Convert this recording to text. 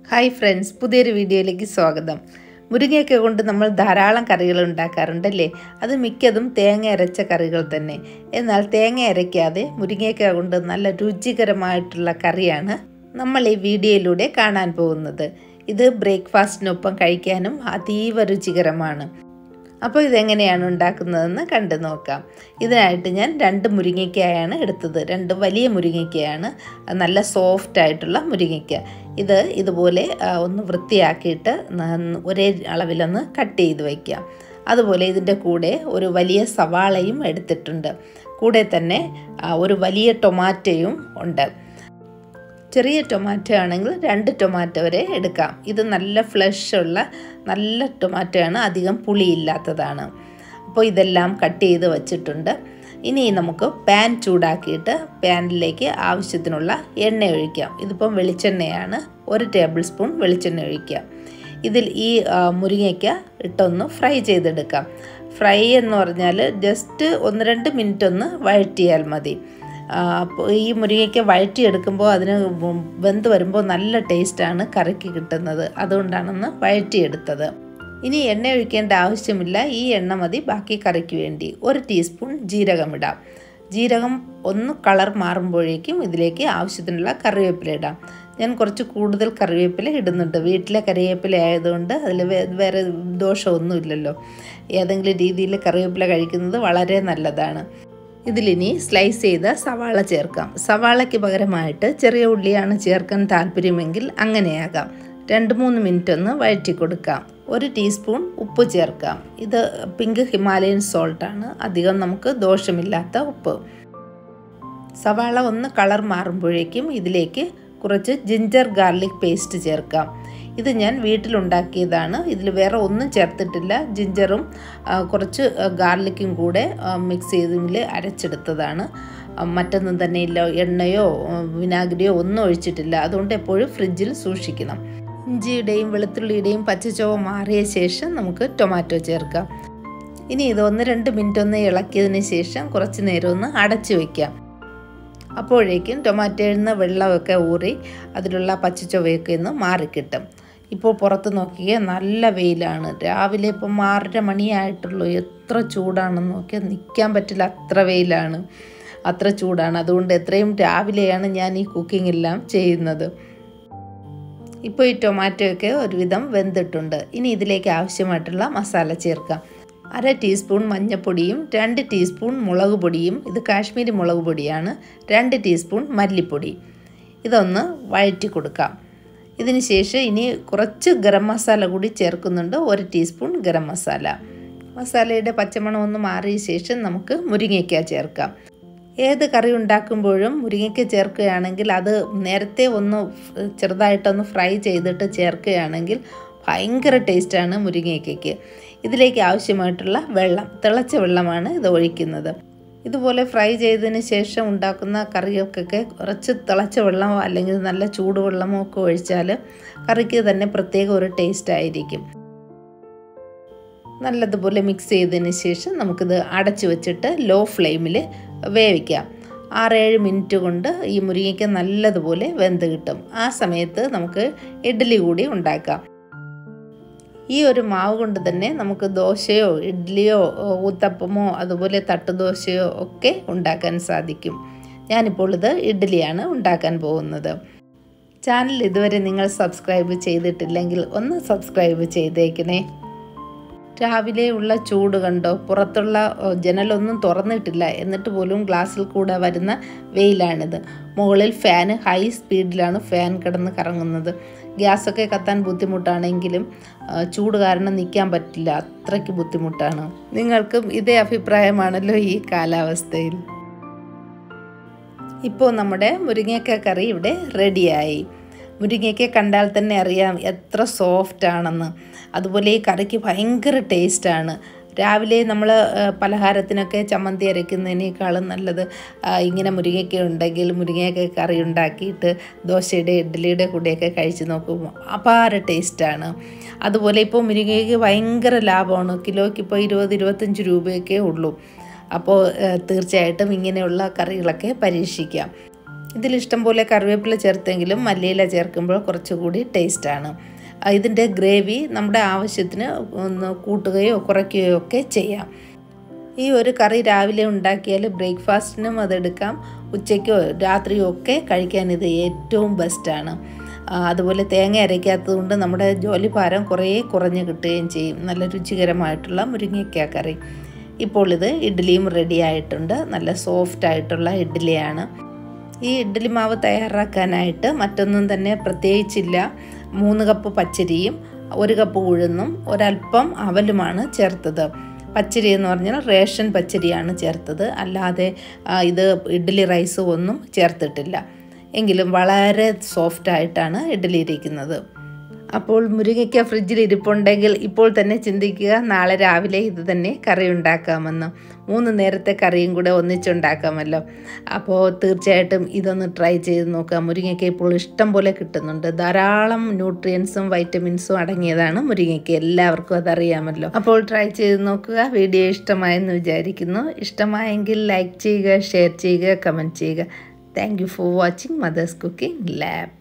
hi friends പുതിയൊരു വീഡിയോയിലേക്ക് സ്വാഗതം മുരിങ്ങയൊക്കെ കൊണ്ട് നമ്മൾ ധാരാളം കറികൾ ഉണ്ടാക്കാറുണ്ടല്ലേ അത് മിക്കതും തേങ്ങ അരച്ച കറികൾ തന്നെ എന്നാൽ തേങ്ങ അരയ്ക്കാതെ മുരിങ്ങയൊക്കെ കൊണ്ട് നല്ല രുചികരമായിട്ടുള്ള കറിയാണ് നമ്മൾ ഈ വീഡിയോയിലൂടെ കാണാൻ പോകുന്നത് ഇത് ബ്രേക്ക്ഫാസ്റ്റിനൊപ്പം കഴിക്കാനും അതീവ രുചികരമാണ് അപ്പോൾ ഇതെങ്ങനെയാണ് ഉണ്ടാക്കുന്നതെന്ന് കണ്ടു നോക്കാം ഇതിനായിട്ട് ഞാൻ രണ്ട് മുരിങ്ങയ്ക്കായാണ് എടുത്തത് രണ്ട് വലിയ മുരിങ്ങയ്ക്കയാണ് നല്ല സോഫ്റ്റ് ആയിട്ടുള്ള മുരിങ്ങയ്ക്ക ഇത് ഇതുപോലെ ആ, ഒന്ന് വൃത്തിയാക്കിയിട്ട് ന- ഒരേ അളവിലൊന്ന് കട്ട് ചെയ്ത് വയ്ക്കാം അതുപോലെ ഇതിൻ്റെ കൂടെ ഒരു വലിയ സവാളയും എടുത്തിട്ടുണ്ട് കൂടെ തന്നെ ആ, ഒരു വലിയ ടൊമാറ്റോയും ഉണ്ട് ചെറിയ ടൊമാറ്റോ ആണെങ്കിൽ രണ്ട് ടൊമാറ്റോ വരെ എടുക്കാം ഇത് നല്ല ഫ്ലഷ് ഉള്ള നല്ല ടൊമാറ്റോ ആണ് അധികം പുളിയില്ലാത്തതാണ് അപ്പോൾ ഇതെല്ലാം കട്ട് ചെയ്ത് വച്ചിട്ടുണ്ട് ഇനി നമുക്ക് പാൻ ചൂടാക്കിയിട്ട് പാനിലേക്ക് ആവശ്യത്തിനുള്ള എണ്ണ ഒഴിക്കാം ഇതിപ്പം വെളിച്ചെണ്ണയാണ് ഒരു ടേബിൾ സ്പൂൺ വെളിച്ചെണ്ണ ഒഴിക്കാം ഇതിൽ ഈ ആ, മുരിങ്ങയ്ക്ക ഇട്ടൊന്ന് ഫ്രൈ ചെയ്തെടുക്കാം ഫ്രൈ എന്ന് പറഞ്ഞാൽ ജസ്റ്റ് ഒന്ന് രണ്ട് മിനിറ്റ് ഒന്ന് വഴറ്റിയാൽ മതി ആ, അപ്പോൾ ഈ മുരിങ്ങയ്ക്ക വഴറ്റിയെടുക്കുമ്പോൾ അതിന് വ- വെന്ത് വരുമ്പോൾ നല്ല ടേസ്റ്റാണ് കറിക്ക് കിട്ടുന്നത് അതുകൊണ്ടാണെന്ന് വഴറ്റിയെടുത്തത് ഇനി എണ്ണ ഒഴിക്കേണ്ട ആവശ്യമില്ല ഈ എണ്ണ മതി ബാക്കി കറിക്ക് വേണ്ടി ഒരു ടീസ്പൂൺ ജീരകം ഇടാം ജീരകം ഒന്ന് കളർ മാറുമ്പോഴേക്കും ഇതിലേക്ക് ആവശ്യത്തിനുള്ള കറിവേപ്പില ഇടാം ഞാൻ കുറച്ച് കൂടുതൽ കറിവേപ്പില ഇടുന്നുണ്ട് വീട്ടിലെ കറിവേപ്പില ആയതുകൊണ്ട് അതിൽ വേറെ ദോഷമൊന്നുമില്ലല്ലോ ഏതെങ്കിലും രീതിയിൽ കറിവേപ്പില കഴിക്കുന്നത് വളരെ നല്ലതാണ് ഇതിലിനി സ്ലൈസ് ചെയ്ത സവാള ചേർക്കാം സവാളയ്ക്ക് പകരമായിട്ട് ചെറിയ ഉള്ളിയാണ് ചേർക്കാൻ താല്പര്യമെങ്കിൽ അങ്ങനെയാകാം രണ്ട് മൂന്ന് മിനിറ്റ് ഒന്ന് വഴറ്റി കൊടുക്കാം ഒരു ടീസ്പൂൺ ഉപ്പ് ചേർക്കാം ഇത് പിങ്ക് ഹിമാലയൻ സോൾട്ടാണ് അധികം നമുക്ക് ദോഷമില്ലാത്ത ഉപ്പ് സവാള ഒന്ന് കളർ മാറുമ്പോഴേക്കും ഇതിലേക്ക് കുറച്ച് ജിഞ്ചർ ഗാർലിക് പേസ്റ്റ് ചേർക്കാം ഇത് ഞാൻ വീട്ടിലുണ്ടാക്കിയതാണ് ഇതിൽ വേറെ ഒന്നും ചേർത്തിട്ടില്ല ജിഞ്ചറും ആ, കുറച്ച് ഗാർലിക്കും കൂടെ മിക്സ് ചെയ്തതിൽ അരച്ചെടുത്തതാണ് ആ, മറ്റൊന്നും തന്നെ ഇല്ല എണ്ണയോ ആ, വിനാഗിരിയോ ഒന്നും ഒഴിച്ചിട്ടില്ല അതുകൊണ്ട് എപ്പോഴും ഫ്രിഡ്ജിൽ സൂക്ഷിക്കണം ഇഞ്ചിയുടെയും വെളുത്തുള്ളിയുടെയും പച്ചച്ചോവ മാറിയ ശേഷം നമുക്ക് ടൊമാറ്റോ ചേർക്കാം ഇനി ഇത് ഒന്ന് രണ്ട് മിനിറ്റ് ഒന്ന് ഇളക്കിയതിന് ശേഷം കുറച്ച് നേരം ഒന്ന് അടച്ചു വയ്ക്കാം അപ്പോഴേക്കും ടൊമാറ്റോയിൽ നിന്ന് വെള്ളമൊക്കെ ഊറി അതിലുള്ള പച്ചച്ചുവയൊക്കെ ഒന്ന് മാറിക്കിട്ടും ഇപ്പോൾ പുറത്ത് നോക്കിയാൽ നല്ല വെയിലാണ് രാവിലെ ഇപ്പം ആറര മണിയായിട്ടുള്ളൂ എത്ര ചൂടാണെന്ന് നോക്കിയാൽ നിൽക്കാൻ പറ്റില്ല അത്ര വെയിലാണ് അത്ര ചൂടാണ് അതുകൊണ്ട് എത്രയും രാവിലെയാണ് ഞാൻ ഈ കുക്കിംഗ് എല്ലാം ചെയ്യുന്നത് ഇപ്പോൾ ഈ ടൊമാറ്റോ ഒക്കെ ഒരുവിധം വെന്തിട്ടുണ്ട് ഇനി ഇതിലേക്ക് ആവശ്യമായിട്ടുള്ള മസാല ചേർക്കാം അര ടീസ്പൂൺ മഞ്ഞൾപ്പൊടിയും രണ്ട് ടീസ്പൂൺ മുളക് പൊടിയും ഇത് കാശ്മീരി മുളക് പൊടിയാണ് രണ്ട് ടീസ്പൂൺ മല്ലിപ്പൊടി ഇതൊന്ന് വഴറ്റി കൊടുക്കാം ഇതിന് ശേഷം ഇനി കുറച്ച് ഗരം മസാല കൂടി ചേർക്കുന്നുണ്ട് ഒരു ടീസ്പൂൺ ഗരം മസാല മസാലയുടെ പച്ചമണം ഒന്ന് മാറിയ ശേഷം നമുക്ക് മുരിങ്ങയ്ക്ക ചേർക്കാം ഏത് കറി ഉണ്ടാക്കുമ്പോഴും മുരിങ്ങയ്ക്ക ചേർക്കുകയാണെങ്കിൽ അത് നേരത്തെ ഒന്ന് ഫ് ചെറുതായിട്ടൊന്ന് ഫ്രൈ ചെയ്തിട്ട് ചേർക്കുകയാണെങ്കിൽ ഭയങ്കര ടേസ്റ്റാണ് മുരിങ്ങയ്ക്കയ്ക്ക് ഇതിലേക്ക് ആവശ്യമായിട്ടുള്ള വെള്ളം തിളച്ച വെള്ളമാണ് ഇത് ഒഴിക്കുന്നത് ഇതുപോലെ ഫ്രൈ ചെയ്തതിന് ശേഷം ഉണ്ടാക്കുന്ന കറികൾക്കൊക്കെ കുറച്ച് തിളച്ച വെള്ളമോ അല്ലെങ്കിൽ നല്ല ചൂടുവെള്ളമോ ഒക്കെ ഒഴിച്ചാൽ കറിക്ക് തന്നെ പ്രത്യേക ഒരു ടേസ്റ്റ് ആയിരിക്കും നല്ലതുപോലെ മിക്സ് ചെയ്തതിന് ശേഷം നമുക്കിത് അടച്ചു വെച്ചിട്ട് ലോ ഫ്ലെയിമിൽ വേവിക്കാം ആറേഴ് മിനിറ്റ് കൊണ്ട് ഈ മുരിങ്ങയ്ക്ക് നല്ലതുപോലെ വെന്ത് കിട്ടും ആ സമയത്ത് നമുക്ക് ഇഡ്ഡലി കൂടി ഉണ്ടാക്കാം ഈ ഒരു മാവ് കൊണ്ട് തന്നെ നമുക്ക് ദോശയോ ഇഡ്ഡലിയോ ഊത്തപ്പമോ അതുപോലെ തട്ടുദോശയോ ഒക്കെ ഉണ്ടാക്കാൻ സാധിക്കും ഞാനിപ്പോൾ ഇത് ഇഡ്ഡലിയാണ് ഉണ്ടാക്കാൻ പോകുന്നത് ചാനൽ ഇതുവരെ നിങ്ങൾ സബ്സ്ക്രൈബ് ചെയ്തിട്ടില്ലെങ്കിൽ ഒന്ന് സബ്സ്ക്രൈബ് ചെയ്തേക്കണേ രാവിലെ ഉള്ള ചൂട് കണ്ടോ പുറത്തുള്ള ഓ, ജനലൊന്നും തുറന്നിട്ടില്ല എന്നിട്ട് പോലും ഗ്ലാസ്സിൽ കൂടെ വരുന്ന വെയിലാണിത് മുകളിൽ ഫാൻ ഹൈ സ്പീഡിലാണ് ഫാൻ കിടന്ന് കറങ്ങുന്നത് ഗ്യാസൊക്കെ കത്താൻ ബുദ്ധിമുട്ടാണെങ്കിലും ആ, ചൂട് കാരണം നിൽക്കാൻ പറ്റില്ല അത്രയ്ക്ക് ബുദ്ധിമുട്ടാണ് നിങ്ങൾക്കും ഇതേ അഭിപ്രായമാണല്ലോ ഈ കാലാവസ്ഥയിൽ ഇപ്പോൾ നമ്മുടെ മുരിങ്ങയ്ക്ക കറി ഇവിടെ റെഡിയായി മുരിങ്ങയ്ക്ക കണ്ടാൽ തന്നെ അറിയാം എത്ര സോഫ്റ്റ് ആണെന്ന് അതുപോലെ ഈ കറിക്ക് ഭയങ്കര ടേസ്റ്റാണ് രാവിലെ നമ്മൾ പലഹാരത്തിനൊക്കെ ചമ്മന്തി അരയ്ക്കുന്നതിനേക്കാളും നല്ലത് ആ, ഇങ്ങനെ മുരിങ്ങയ്ക്ക ഉണ്ടെങ്കിൽ മുരിങ്ങയ്ക്ക കറി ഉണ്ടാക്കിയിട്ട് ദോശയുടെ ഇഡ്ഡലിയുടെ കൂടെയൊക്കെ കഴിച്ച് നോക്കും അപാര ടേസ്റ്റാണ് അതുപോലെ ഇപ്പോൾ മുരിങ്ങയ്ക്ക് ഭയങ്കര ലാഭമാണ് കിലോയ്ക്ക് ഇപ്പോൾ ഇരുപത് ഇരുപത്തഞ്ച് രൂപയൊക്കെ ഉള്ളൂ അപ്പോൾ ഏഹ്, തീർച്ചയായിട്ടും ഇങ്ങനെയുള്ള കറികളൊക്കെ പരീക്ഷിക്കാം ഇതിൽ ഇഷ്ടം പോലെ കറിവേപ്പില ചേർത്തെങ്കിലും മല്ലിയില ചേർക്കുമ്പോൾ കുറച്ചുകൂടി ടേസ്റ്റാണ് ഇതിൻ്റെ ഗ്രേവി നമ്മുടെ ആവശ്യത്തിന് ഒന്ന് കൂട്ടുകയോ കുറയ്ക്കുകയോ ഒക്കെ ചെയ്യാം ഈ ഒരു കറി രാവിലെ ഉണ്ടാക്കിയാൽ ബ്രേക്ക്ഫാസ്റ്റിനും അതെടുക്കാം ഉച്ചയ്ക്കോ രാത്രിയോ ഒക്കെ കഴിക്കാൻ ഇത് ഏറ്റവും ബെസ്റ്റാണ് അതുപോലെ തേങ്ങ അരയ്ക്കാത്തത് കൊണ്ട് നമ്മുടെ ജോലിഭാരം കുറേ കുറഞ്ഞ് കിട്ടുകയും ചെയ്യും നല്ല രുചികരമായിട്ടുള്ള മുരിങ്ങയ്ക്ക കറി ഇപ്പോൾ ഇത് ഇഡ്ഡലിയും റെഡി ആയിട്ടുണ്ട് നല്ല സോഫ്റ്റ് ആയിട്ടുള്ള ഇഡ്ഡലിയാണ് ഈ ഇഡ്ഡലി മാവ് തയ്യാറാക്കാനായിട്ട് മറ്റൊന്നും തന്നെ പ്രത്യേകിച്ചില്ല മൂന്ന് കപ്പ് പച്ചരിയും ഒരു കപ്പ് ഉഴുന്നും ഒരല്പം അവലുമാണ് ചേർത്തത് പച്ചരി എന്ന് പറഞ്ഞാൽ റേഷൻ പച്ചരിയാണ് ചേർത്തത് അല്ലാതെ ഇത് ഇഡ്ഡലി റൈസ് ഒന്നും ചേർത്തിട്ടില്ല എങ്കിലും വളരെ സോഫ്റ്റ് ആയിട്ടാണ് ഇഡ്ഡലി ഇരിക്കുന്നത് അപ്പോൾ മുരിങ്ങയ്ക്ക ഫ്രിഡ്ജിൽ ഇരിപ്പുണ്ടെങ്കിൽ ഇപ്പോൾ തന്നെ ചിന്തിക്കുക നാളെ രാവിലെ ഇത് തന്നെ കറി ഉണ്ടാക്കാമെന്ന് മൂന്ന് നേരത്തെ കറിയും കൂടെ ഒന്നിച്ചുണ്ടാക്കാമല്ലോ അപ്പോൾ തീർച്ചയായിട്ടും ഇതൊന്ന് ട്രൈ ചെയ്ത് നോക്കുക മുരിങ്ങയ്ക്ക ഇപ്പോൾ ഇഷ്ടം പോലെ കിട്ടുന്നുണ്ട് ധാരാളം ന്യൂട്രിയൻസും വൈറ്റമിൻസും അടങ്ങിയതാണ് മുരിങ്ങയ്ക്ക എല്ലാവർക്കും അതറിയാമല്ലോ അപ്പോൾ ട്രൈ ചെയ്ത് നോക്കുക വീഡിയോ ഇഷ്ടമായെന്ന് വിചാരിക്കുന്നു ഇഷ്ടമായെങ്കിൽ ലൈക്ക് ചെയ്യുക ഷെയർ ചെയ്യുക കമൻറ്റ് ചെയ്യുക thank you for watching mother's cooking lab